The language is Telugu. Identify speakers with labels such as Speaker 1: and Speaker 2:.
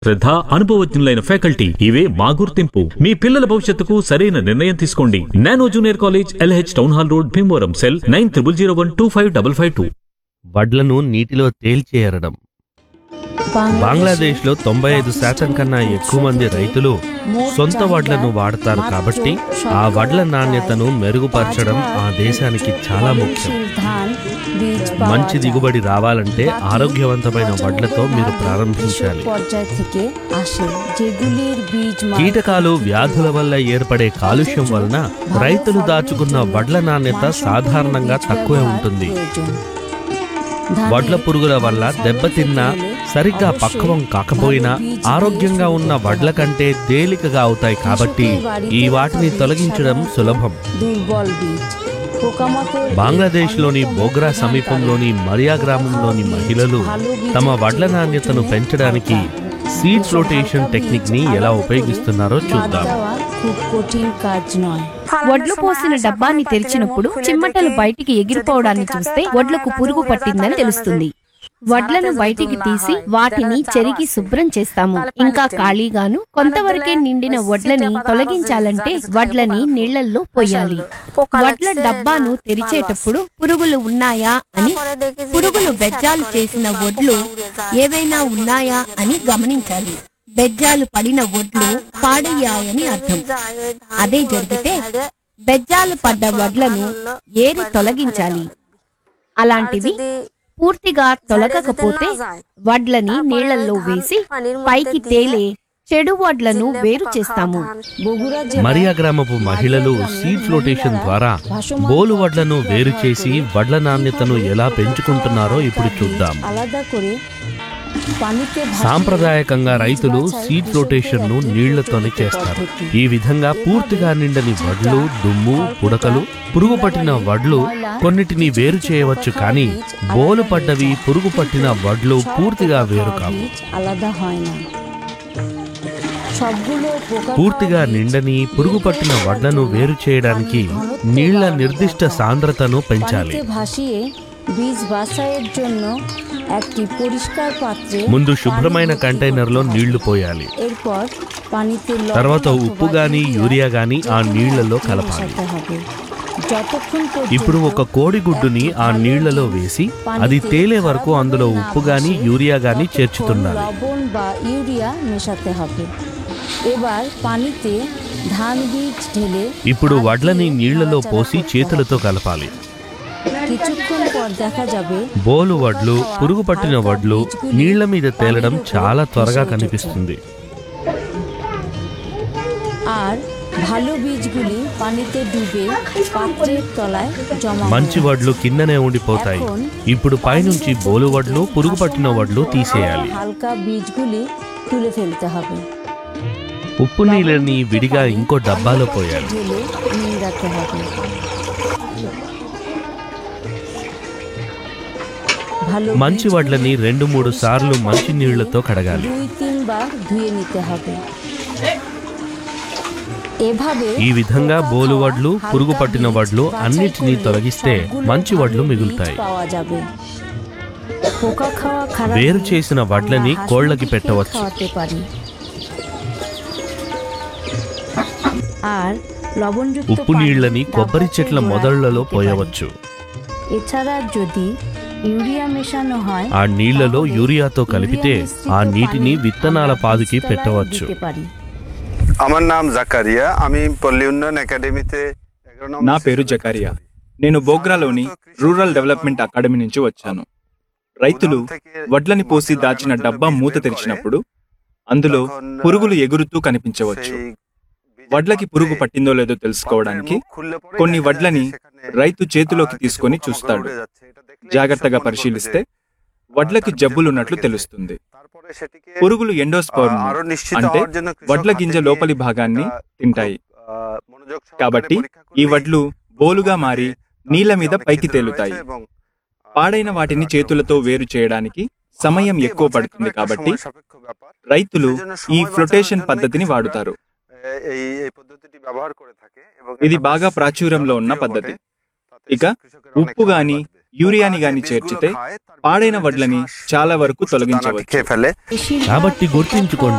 Speaker 1: శ్రద్ధ అనుభవజ్ఞులైన ఫ్యాకల్టీ ఇవే మా గుర్తింపు మీ పిల్లల భవిష్యత్తుకు సరైన నిర్ణయం తీసుకోండి nano junior college LH town hall road Bhimavaram cell nine triple zero one two five double five two
Speaker 2: వడ్లను నీటిలో తేల్చేయరడం బంగ్లాదేశ్లో తొంభై ఐదు శాతం కన్నా ఎక్కువ మంది రైతులు సొంత వడ్లను వాడతారు కాబట్టి ఆ వడ్ల నాణ్యతను మెరుగుపరచడం ఆ దేశానికి చాలా ముఖ్యం మంచి దిగుబడి రావాలంటే ఆరోగ్యవంతమైన వడ్లతో మీరు ప్రారంభించాలి
Speaker 3: পর্যায় থেকে আসে যেগুলির বীজ মাটিতে
Speaker 2: కీటకాలు వ్యాధుల వల్ల ఏర్పడే కాలుష్యం వలన రైతులు దాచుకున్న వడ్ల నాణ్యత సాధారణంగా తక్కువే ఉంటుంది
Speaker 3: প্রয়োজন।
Speaker 2: వడ్ల పురుగుల వల్ల దెబ్బతిన్నా సరిగ్గా పక్వం కాకపోయినా ఆరోగ్యంగా ఉన్న వడ్ల కంటే తేలికగా అవుతాయి కాబట్టి ఈ వాటిని తొలగించడం సులభం
Speaker 3: দুর্বল বীজ পোকামাকড়
Speaker 2: బంగ్లాదేశ్లోని బోగ్రా సమీపంలోని మరియా గ్రామంలోని మహిళలు తమ వడ్ల నాణ్యతను పెంచడానికి సీడ్ ఫ్లోటేషన్ టెక్నిక్ ని ఎలా ఉపయోగిస్తున్నారో
Speaker 3: বাদ
Speaker 2: చూద్దాం
Speaker 3: দেওয়া খুব কঠিন কাজ নয়
Speaker 4: వడ్లు పోసిన డబ్బాని తెరిచినప్పుడు చిమ్మటలు బయటికి ఎగిరిపోవడాన్ని చూస్తే వడ్లకు పురుగు పట్టిందని తెలుస్తుంది వడ్లను బయటికి తీసి వాటిని చెరిగి శుభ్రం చేస్తాము ఇంకా ఖాళీగాను కొంతవరకే నిండిన వడ్లని తొలగించాలంటే వడ్లని నీళ్లల్లో పోయాలి వడ్ల డబ్బాను తెరిచేటప్పుడు పురుగులు ఉన్నాయా అని పురుగులు బెజ్జాలు చేసిన వడ్లు ఏవైనా ఉన్నాయా అని గమనించాలి బెజ్జాలు పడిన వడ్లు పాడయ్యాయని అర్థం అదే జరిగితే బెజ్జాలు పడ్డ వడ్లను ఏరి తొలగించాలి అలాంటివి పూర్తిగా తొలగకపోతే వడ్లని నీళ్లలో వేసి పైకి తేలే చెడు వడ్లను వేరు చేస్తాము
Speaker 3: বগুড়া
Speaker 2: మరియా గ్రామపు మహిళలు సీడ్ ఫ్లోటేషన్ ద్వారా బోలు వడ్లను వేరు చేసి వడ్ల నాణ్యతను ఎలా పెంచుకుంటున్నారో ఇప్పుడు చూద్దాం
Speaker 3: আলাদা করে পানিতে ভাসিয়ে
Speaker 2: సాంప్రదాయకంగా రైతులు సీడ్ ఫ్లోటేషన్ ను నీళ్లతోనే చేస్తారు ఈ విధంగా పూర్తిగా నిండని వడ్లు దుమ్ము పుడకలు పురుగు పట్టిన వడ్లు కొన్నిటిని వేరు చేయవచ్చు కానీ బోలు పడ్డవి పురుగు పట్టిన వడ్లు పూర్తిగా వేరు కావు
Speaker 3: বীজ আলাদা হয় না সবগুলো পোকা
Speaker 2: పూర్తిగా నిండని పురుగు పట్టిన వడ్లను వేరు చేయడానికి నీళ్ల నిర్దిష్ట సాంద్రతను పెంచాలి
Speaker 3: পানিতে ভাসিয়ে বীজ বাছাইয়ের জন্য একটি পরিষ্কার পাত্রে
Speaker 2: ముందు శుభ్రమైన కంటైనర్లో నీళ్లు పోయాలి
Speaker 3: এরপর পানিতে লবণ
Speaker 2: తర్వాత
Speaker 3: অথবা
Speaker 2: ఉప్పు గాని
Speaker 3: ভিনেগার
Speaker 2: యూరియా గాని ఆ నీళ్లలో
Speaker 3: একসাথে
Speaker 2: కలపాలి
Speaker 3: মেশাতে হবে যতক্ষণ পর্যন্ত
Speaker 2: ఇప్పుడు ఒక కోడిగుడ్డుని ఆ నీళ్లలో వేసి అది తేలే వరకు అందులో ఉప్పు గాని యూరియా గాని
Speaker 3: ততক্ষণ
Speaker 2: చేర్చుతుండాలి
Speaker 3: লবণ বা ইউরিয়া মেশাতে হবে এবার পানিতে ধান বীজ ঢেলে
Speaker 2: ఇప్పుడు వడ్లని నీళ్లలో పోసి చేతులతో కలపాలి
Speaker 3: কিছুক্ষণ পর দেখা যাবে
Speaker 2: బోలు వడ్లు పురుగు పట్టిన వడ్లు నీళ్ల మీద తేలడం చాలా త్వరగా కనిపిస్తుంది
Speaker 3: আর ভালো বীজগুলি পানিতে ডুবে পাত্রের তলায় জমা
Speaker 2: మంచి
Speaker 3: হয়।
Speaker 2: వడ్లు కిందనే ఉండిపోతాయి ఇప్పుడు పైనుంచి బోలు వడ్లు పురుగు పట్టిన వడ్లు తీసేయాలి
Speaker 3: হালকা বীজগুলি তুলে ফেলতে হবে
Speaker 2: ఉప్పు నీళ్ళని విడిగా ఇంకో డబ్బాలో పోయాలి
Speaker 3: ঢেলে নিংড়াতে হবে ভালো
Speaker 2: మంచి వడ్లని రెండు మూడు సార్లు మంచి నీళ్లతో కడగాలి
Speaker 3: দুই তিনবার ধুয়ে নিতে হবে এভাবে
Speaker 2: ఈ విధంగా బోలు వడ్లు పురుగు పట్టిన వడ్లు అన్నిటినీ తొలగిస్తే మంచి వడ్లు మిగులుతాయి
Speaker 3: পাওয়া যাবে পোকা খাওয়া খারাপ
Speaker 2: వేరు
Speaker 3: হলে
Speaker 2: చేసిన వడ్లని
Speaker 3: আমরা
Speaker 2: కోళ్ళకి
Speaker 3: হাঁস
Speaker 2: పెట్టవచ్చు
Speaker 3: খাওয়াতে পারি আর লবণযুক্ত
Speaker 2: ఉప్పు
Speaker 3: পানি
Speaker 2: నీళ్ళని కొబ్బరి
Speaker 3: ডাবের
Speaker 2: చెట్ల
Speaker 3: গোড়ায়
Speaker 2: మొదళ్లలో
Speaker 3: দিতে পারি।
Speaker 2: పోయవచ్చు
Speaker 3: এছাড়া যদি ইউরিয়া মেশানো হয়
Speaker 2: ఆ నీళ్లలో
Speaker 3: তাহলে
Speaker 2: యూరియాతో కలిపితే
Speaker 3: ইউরিয়া মিশ্রিত
Speaker 2: ఆ నీటిని
Speaker 3: পানি
Speaker 2: విత్తనాల
Speaker 3: আমরা
Speaker 2: పాదుకి
Speaker 3: বীজতলায়
Speaker 2: పెట్టవచ్చు
Speaker 3: দিতে পারি
Speaker 5: আমার নাম জাকারিয়া আমি পল্লী উন্নয়ন একাডেমিতে এগারো নম্বর
Speaker 6: నా పేరు
Speaker 5: শ্রেণীতে
Speaker 6: జకారియా
Speaker 5: পড়ি।
Speaker 6: నేను బోగ్రాలోని రూరల్ డెవలప్మెంట్ అకాడమీ నుంచి వచ్చాను రైతులు వడ్లని పోసి దాచిన డబ్బా మూత తెరిచినప్పుడు అందులో పురుగులు ఎగురుతూ కనిపించవచ్చు వడ్లకి పురుగు పట్టిందో లేదో తెలుసుకోవడానికి కొన్ని వడ్లని రైతు చేతిలోకి తీసుకొని చూస్తాడు జాగ్రత్తగా పరిశీలిస్తే వడ్లకి జబ్బులున్నట్లు తెలుస్తుంది పురుగులు ఎండోస్పర్మ్ అంటే వడ్ల గింజ లోపలి భాగాన్ని తింటాయి కాబట్టి ఈ వడ్లు బోలుగా మారి నీళ్ల మీద పైకి తేలుతాయి పాడైన వాటిని చేతులతో వేరు చేయడానికి సమయం ఎక్కువ పడుతుంది కాబట్టి రైతులు ఈ ఫ్లోటేషన్ పద్ధతిని వాడుతారు ఇది బాగా ప్రాచుర్యంలో ఉన్న పద్ధతి ఇక ఉప్పు గాని యూరియాని గాని చేర్చితే పాడైన వడ్లని చాలా వరకు తొలగించవచ్చు
Speaker 5: খেয়ে ফেলে
Speaker 2: కాబట్టి గుర్తుంచుకోండి